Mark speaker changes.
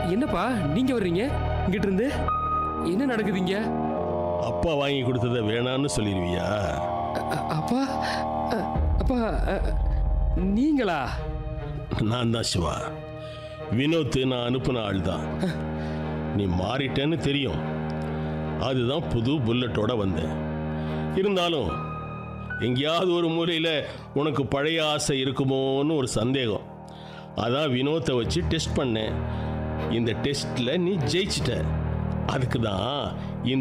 Speaker 1: என்னப்பா நீங்க வர்றீங்க இங்கிட்டு இருந்து என்ன நடக்குதுங்க
Speaker 2: அப்பா வாங்கி கொடுத்ததை வேணான்னு சொல்லிடுவியா
Speaker 1: அ- அப்பா அ, அப்பா அ, நீங்களா
Speaker 2: நான் தான் சிவா வினோத் நான் அனுப்பின ஆள் தான் நீ மாறிட்டேன்னு தெரியும் அதுதான் புது புல்லட்டோட வந்தேன் இருந்தாலும் எங்கேயாவது ஒரு மூலையில் உனக்கு பழைய ஆசை இருக்குமோன்னு ஒரு சந்தேகம் அதான் வினோத்தை வச்சு டெஸ்ட் பண்ணேன் இந்த டெஸ்ட்டில் நீ ஜெயிச்சிட்ட அதுக்கு தான் இந்த